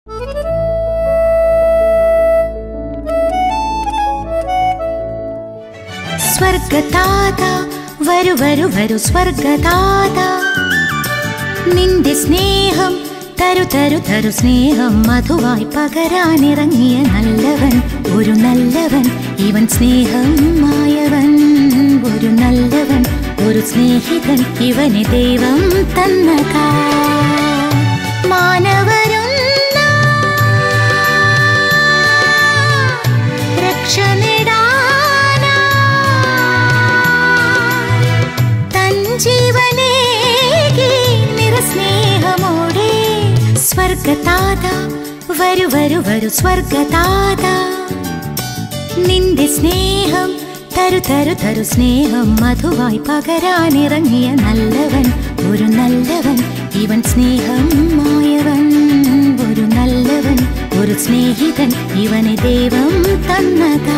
സ്വർഗദാത വരു വരു വരു സ്വർഗദാത നിന്റെ സ്നേഹം തരു തരു തരു സ്നേഹം മധുവായി പകരാനിറങ്ങിയ നല്ലവൻ ഒരു നല്ലവൻ ഇവൻ സ്നേഹം മായവൻ ഒരു നല്ലവൻ ഒരു സ്നേഹിതൻ ഇവനെ ദൈവം തന്നതാ മാനവരൊന്ന രക്ഷ നേടാനാ തൻ ജീവനേകി നിറസ്നേഹമോടെ സ്വർഗതാത വരു വരു വരു സ്വർഗതാത നിന്റെ സ്നേഹം തരു തരു തരു സ്നേഹം മധുവായി പകരാനിറങ്ങിയ നല്ലവൻ ഒരു നല്ലവൻ ഇവൻ സ്നേഹം മായവൻ ഒരു നല്ലവൻ ഒരു സ്നേഹിതൻ ഇവനെ ദൈവം തന്നതാ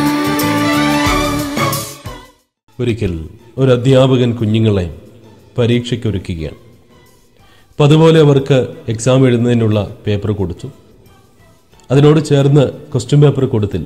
ഒരിക്കൽ ഒരു അധ്യാപകൻ കുഞ്ഞുങ്ങളെ പരീക്ഷയ്ക്കൊരുക്കുകയാണ് അപ്പം അതുപോലെ അവർക്ക് എക്സാം എഴുതുന്നതിനുള്ള പേപ്പർ കൊടുത്തു അതിനോട് ചേർന്ന് ക്വസ്റ്റ്യൻ പേപ്പർ കൊടുത്തില്ല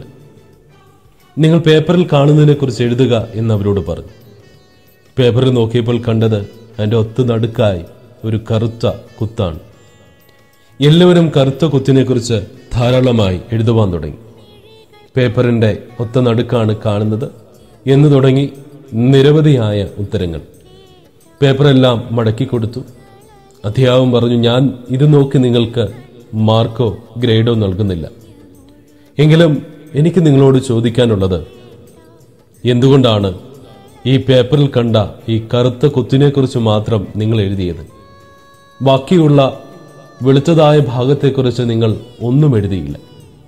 നിങ്ങൾ പേപ്പറിൽ കാണുന്നതിനെക്കുറിച്ച് എഴുതുക എന്ന് അവരോട് പറഞ്ഞു പേപ്പറിൽ നോക്കിയപ്പോൾ കണ്ടത് അതിൻ്റെ ഒത്തു നടുക്കായി ഒരു കറുത്ത കുത്താണ് എല്ലാവരും കറുത്ത കുത്തിനെക്കുറിച്ച് ധാരാളമായി എഴുതുവാൻ തുടങ്ങി പേപ്പറിന്റെ ഒത്ത നടുക്കാണ് കാണുന്നത് എന്ന് തുടങ്ങി നിരവധിയായ ഉത്തരങ്ങൾ പേപ്പറെല്ലാം മടക്കി കൊടുത്തു അധ്യാപകൻ പറഞ്ഞു ഞാൻ ഇത് നോക്കി നിങ്ങൾക്ക് മാർക്കോ ഗ്രേഡോ നൽകുന്നില്ല എങ്കിലും എനിക്ക് നിങ്ങളോട് ചോദിക്കാനുള്ളത് എന്തുകൊണ്ടാണ് ഈ പേപ്പറിൽ കണ്ട ഈ കറുത്ത കുത്തിനെക്കുറിച്ച് മാത്രം നിങ്ങൾ എഴുതിയത് ബാക്കിയുള്ള വെളുത്തതായ ഭാഗത്തെക്കുറിച്ച് നിങ്ങൾ ഒന്നും എഴുതിയില്ല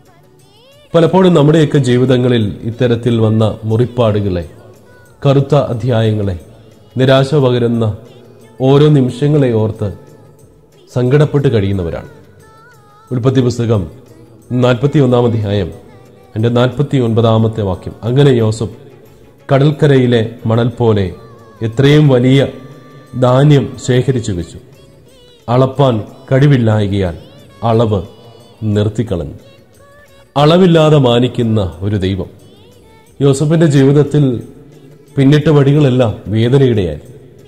പലപ്പോഴും നമ്മുടെയൊക്കെ ജീവിതങ്ങളിൽ ഇത്തരത്തിൽ വന്ന മുറിപ്പാടുകളെ കറുത്ത അധ്യായങ്ങളെ നിരാശ പകരുന്ന ഓരോ നിമിഷങ്ങളെ ഓർത്ത് സങ്കടപ്പെട്ട് കഴിയുന്നവരാണ് ഉൽപ്പത്തി പുസ്തകം നാൽപ്പത്തി ഒന്നാം അധ്യായം എൻ്റെ നാൽപ്പത്തി ഒൻപതാമത്തെ വാക്യം അങ്ങനെ യോസഫ് കടൽക്കരയിലെ മണൽ പോലെ എത്രയും വലിയ ധാന്യം ശേഖരിച്ചു വെച്ചു അളപ്പാൻ കഴിവില്ലായകയാൽ അളവ് നിർത്തിക്കളഞ്ഞു അളവില്ലാതെ മാനിക്കുന്ന ഒരു ദൈവം യോസഫിന്റെ ജീവിതത്തിൽ പിന്നിട്ട വഴികളെല്ലാം വേദനയുടെയായി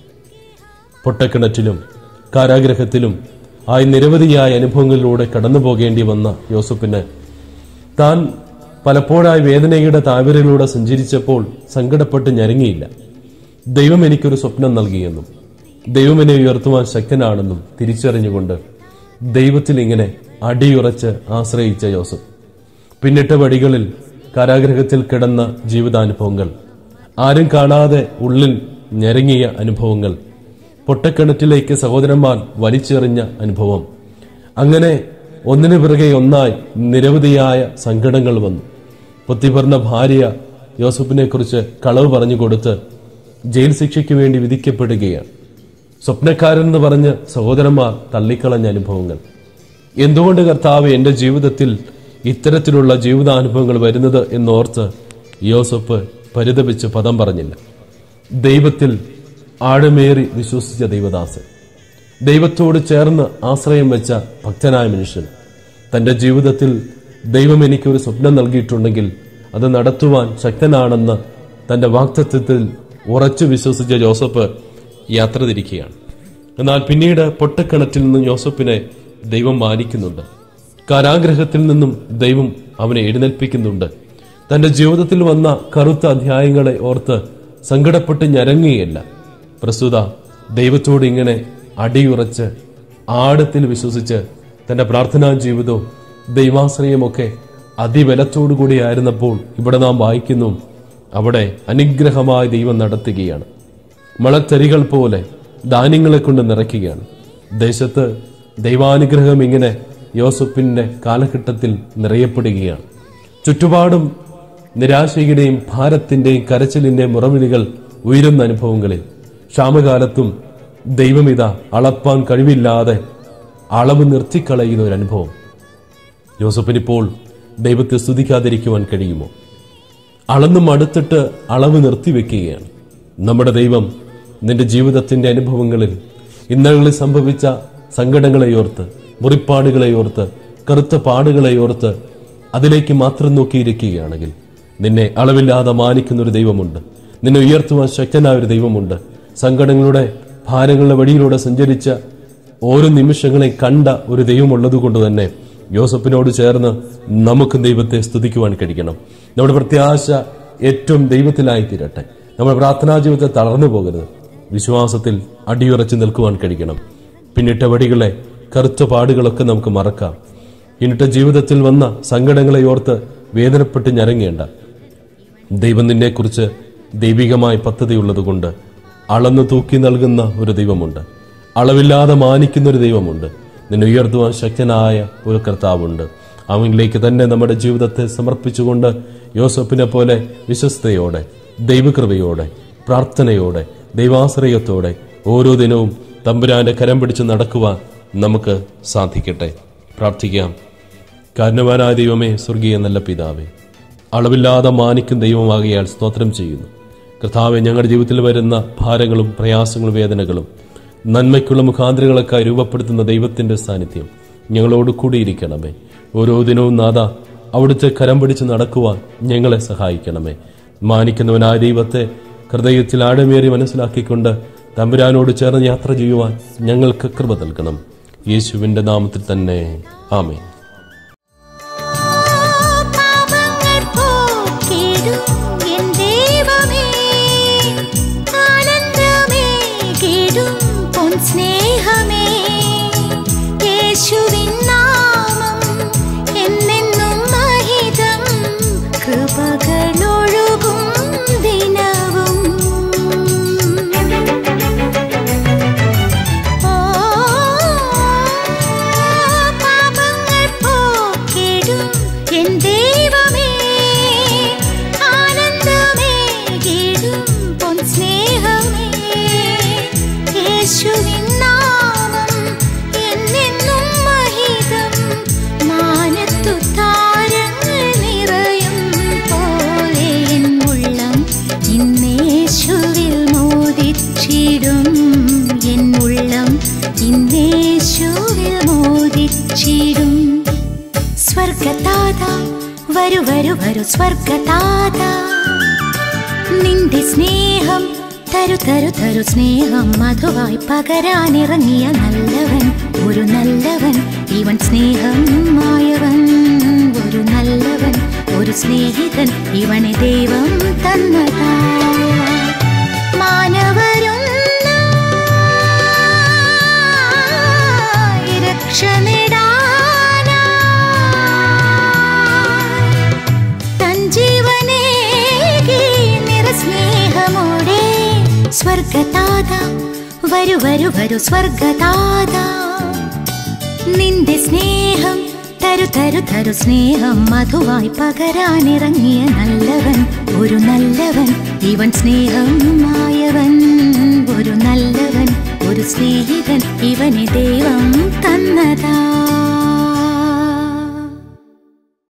പൊട്ടക്കിണറ്റിലും കാരാഗ്രഹത്തിലും ആയി നിരവധിയായ അനുഭവങ്ങളിലൂടെ കടന്നു പോകേണ്ടി വന്ന യോസഫിന് താൻ പലപ്പോഴായി വേദനയുടെ താഴ്വരയിലൂടെ സഞ്ചരിച്ചപ്പോൾ സങ്കടപ്പെട്ട് ഞരങ്ങിയില്ല ദൈവം എനിക്കൊരു സ്വപ്നം നൽകിയെന്നും ദൈവം എന്നെ ഉയർത്തുവാൻ ശക്തനാണെന്നും തിരിച്ചറിഞ്ഞുകൊണ്ട് ദൈവത്തിൽ ഇങ്ങനെ അടിയുറച്ച് ആശ്രയിച്ച യോസഫ് പിന്നിട്ട വഴികളിൽ കാരാഗ്രഹത്തിൽ കിടന്ന ജീവിതാനുഭവങ്ങൾ ആരും കാണാതെ ഉള്ളിൽ ഞെരങ്ങിയ അനുഭവങ്ങൾ പൊട്ടക്കിണറ്റിലേക്ക് സഹോദരന്മാർ വലിച്ചെറിഞ്ഞ അനുഭവം അങ്ങനെ ഒന്നിനു പിറകെ ഒന്നായി നിരവധിയായ സങ്കടങ്ങൾ വന്നു പൊത്തിപ്പറഞ്ഞ ഭാര്യ യോസഫിനെ കുറിച്ച് കളവ് പറഞ്ഞു കൊടുത്ത് ജയിൽ ശിക്ഷയ്ക്ക് വേണ്ടി വിധിക്കപ്പെടുകയാണ് സ്വപ്നക്കാരൻ എന്ന് പറഞ്ഞ് സഹോദരന്മാർ തള്ളിക്കളഞ്ഞ അനുഭവങ്ങൾ എന്തുകൊണ്ട് കർത്താവ് എന്റെ ജീവിതത്തിൽ ഇത്തരത്തിലുള്ള ജീവിതാനുഭവങ്ങൾ വരുന്നത് എന്നോർത്ത് യോസഫ് പരിതപിച്ച് പദം പറഞ്ഞില്ല ദൈവത്തിൽ ആഴമേറി വിശ്വസിച്ച ദൈവദാസൻ ദൈവത്തോട് ചേർന്ന് ആശ്രയം വെച്ച ഭക്തനായ മനുഷ്യൻ തന്റെ ജീവിതത്തിൽ ദൈവം എനിക്കൊരു സ്വപ്നം നൽകിയിട്ടുണ്ടെങ്കിൽ അത് നടത്തുവാൻ ശക്തനാണെന്ന് തന്റെ വാക്തത്വത്തിൽ ഉറച്ചു വിശ്വസിച്ച ജോസഫ് യാത്ര തിരിക്കുകയാണ് എന്നാൽ പിന്നീട് പൊട്ടക്കിണറ്റിൽ നിന്ന് ജോസഫിനെ ദൈവം മാനിക്കുന്നുണ്ട് കാരാഗ്രഹത്തിൽ നിന്നും ദൈവം അവനെ എഴുന്നേൽപ്പിക്കുന്നുണ്ട് തന്റെ ജീവിതത്തിൽ വന്ന കറുത്ത അധ്യായങ്ങളെ ഓർത്ത് സങ്കടപ്പെട്ട് ഞരങ്ങുകയല്ല പ്രസ്തുത ദൈവത്തോട് ഇങ്ങനെ അടിയുറച്ച് ആഴത്തിൽ വിശ്വസിച്ച് തന്റെ പ്രാർത്ഥനാ ജീവിതവും ദൈവാശ്രയമൊക്കെ അതിബലത്തോടുകൂടി ആയിരുന്നപ്പോൾ ഇവിടെ നാം വായിക്കുന്നു അവിടെ അനുഗ്രഹമായി ദൈവം നടത്തുകയാണ് മളത്തരികൾ പോലെ ധാന്യങ്ങളെ കൊണ്ട് നിറയ്ക്കുകയാണ് ദേശത്ത് ദൈവാനുഗ്രഹം ഇങ്ങനെ യോസഫിന്റെ കാലഘട്ടത്തിൽ നിറയപ്പെടുകയാണ് ചുറ്റുപാടും നിരാശയുടെയും ഭാരത്തിന്റെയും കരച്ചിലിന്റെയും മുറവിളികൾ ഉയരുന്ന അനുഭവങ്ങളിൽ ക്ഷാമകാലത്തും ദൈവമിത അളപ്പാൻ കഴിവില്ലാതെ അളവ് നിർത്തിക്കളയുന്ന ഒരു അനുഭവം യോസഫിനിപ്പോൾ ദൈവത്തെ സ്തുതിക്കാതിരിക്കുവാൻ കഴിയുമോ അളന്ന് മടുത്തിട്ട് അളവ് നിർത്തിവെക്കുകയാണ് നമ്മുടെ ദൈവം നിന്റെ ജീവിതത്തിന്റെ അനുഭവങ്ങളിൽ ഇന്നകളിൽ സംഭവിച്ച സങ്കടങ്ങളെ ഓർത്ത് മുറിപ്പാടുകളെ ഓർത്ത് കറുത്ത പാടുകളെ ഓർത്ത് അതിലേക്ക് മാത്രം നോക്കിയിരിക്കുകയാണെങ്കിൽ നിന്നെ അളവില്ലാതെ മാനിക്കുന്ന ഒരു ദൈവമുണ്ട് നിന്നെ ഉയർത്തുവാൻ ശക്തനായ ഒരു ദൈവമുണ്ട് സങ്കടങ്ങളുടെ ഭാരങ്ങളുടെ വഴിയിലൂടെ സഞ്ചരിച്ച ഓരോ നിമിഷങ്ങളെ കണ്ട ഒരു ദൈവമുള്ളത് കൊണ്ട് തന്നെ യോസഫിനോട് ചേർന്ന് നമുക്ക് ദൈവത്തെ സ്തുതിക്കുവാൻ കഴിയണം നമ്മുടെ പ്രത്യാശ ഏറ്റവും ദൈവത്തിലായി തീരട്ടെ നമ്മുടെ പ്രാർത്ഥനാ ജീവിതത്തെ തളർന്നു പോകരുത് വിശ്വാസത്തിൽ അടിയുറച്ചു നിൽക്കുവാൻ കഴിയണം പിന്നിട്ട വടികളെ കറുത്ത പാടുകളൊക്കെ നമുക്ക് മറക്കാം പിന്നിട്ട ജീവിതത്തിൽ വന്ന സങ്കടങ്ങളെ ഓർത്ത് വേദനപ്പെട്ട് ഞരങ്ങേണ്ട ദൈവം നിന്നെക്കുറിച്ച് ദൈവികമായ പദ്ധതിയുള്ളതുകൊണ്ട് അളന്നു തൂക്കി നൽകുന്ന ഒരു ദൈവമുണ്ട് അളവില്ലാതെ മാനിക്കുന്ന ഒരു ദൈവമുണ്ട് നിന്നെ ഉയർത്തുവാൻ ശക്തനായ ഒരു കർത്താവുണ്ട് അവനിലേക്ക് തന്നെ നമ്മുടെ ജീവിതത്തെ സമർപ്പിച്ചുകൊണ്ട് യോസഫിനെ പോലെ വിശ്വസ്തയോടെ ദൈവകൃപയോടെ പ്രാർത്ഥനയോടെ ദൈവാശ്രയത്തോടെ ഓരോ ദിനവും തമ്പുരാന്റെ കരം പിടിച്ച് നടക്കുവാൻ നമുക്ക് സാധിക്കട്ടെ പ്രാർത്ഥിക്കാം കാരണവാനായ ദൈവമേ സ്വർഗീയ നല്ല പിതാവേ അളവില്ലാതെ മാനിക്കും ദൈവമാകിയാൽ സ്തോത്രം ചെയ്യുന്നു കർത്താവെ ഞങ്ങളുടെ ജീവിതത്തിൽ വരുന്ന ഭാരങ്ങളും പ്രയാസങ്ങളും വേദനകളും നന്മയ്ക്കുള്ള മുഖാന്തരങ്ങളൊക്കെ രൂപപ്പെടുത്തുന്ന ദൈവത്തിന്റെ സാന്നിധ്യം ഞങ്ങളോട് കൂടിയിരിക്കണമേ ഓരോ ദിനവും നാഥ അവിടുത്തെ കരം പിടിച്ച് നടക്കുവാൻ ഞങ്ങളെ സഹായിക്കണമേ മാനിക്കുന്നവനായ ദൈവത്തെ ഹൃദയത്തിൽ ആഴമേറി മനസ്സിലാക്കിക്കൊണ്ട് തമ്പുരാനോട് ചേർന്ന് യാത്ര ചെയ്യുവാൻ ഞങ്ങൾക്ക് കൃപ നൽകണം യേശുവിന്റെ നാമത്തിൽ തന്നെ ആമേ പാപങ്ങൾ പോക്കിടും എൻ ദൈവമേ ആനന്ദമേകിടും പൊൻ സ്നേഹമേ യേശുവിൻ നാമം എന്നെന്നും മഹിതം കൃപകളൊഴുകും ദിനവും ഓ പാപങ്ങൾ പോക്കിടും എൻ ദൈവമേ ആനന്ദമേകിടും പൊൻ സ്നേഹമേ യേശുവിൻ നാമം എന്നെന്നും മഹിതം മാനത്തു താരങ്ങൾ നിറയും പോലെ എൻ ഉള്ളം ഇന്നേശുവിൽ മോദിച്ചിടും എൻ ഉള്ളം ഇന്നേശുവിൽ മോദിച്ചിടും സ്വർഗതാത വരു വരു വരു സ്വർഗതാത നിന്റെ സ്നേഹം തരു തരു തരു സ്നേഹം മധുവായി പകരാനിറങ്ങിയ നല്ലവൻ ഒരു നല്ലവൻ ഇവൻ സ്നേഹം മായവൻ ഒരു നല്ലവൻ ഒരു സ്നേഹിതൻ ഇവനെ ദൈവം തന്നതാ മാനവരൊന്നായി രക്ഷ നേടാനായി തൻ ജീവനേകി നിറസ്നേഹമോടെ സ്വർഗതാത വരു വരു വരു സ്വർഗതാത നിന്റെ സ്നേഹം തരു തരു തരു സ്നേഹം മധുവായി പകരാനിറങ്ങിയ നല്ലവൻ ഒരു നല്ലവൻ ഇവൻ സ്നേഹം മായവൻ ഒരു നല്ലവൻ ഒരു സ്നേഹിതൻ ഇവനെ ദൈവം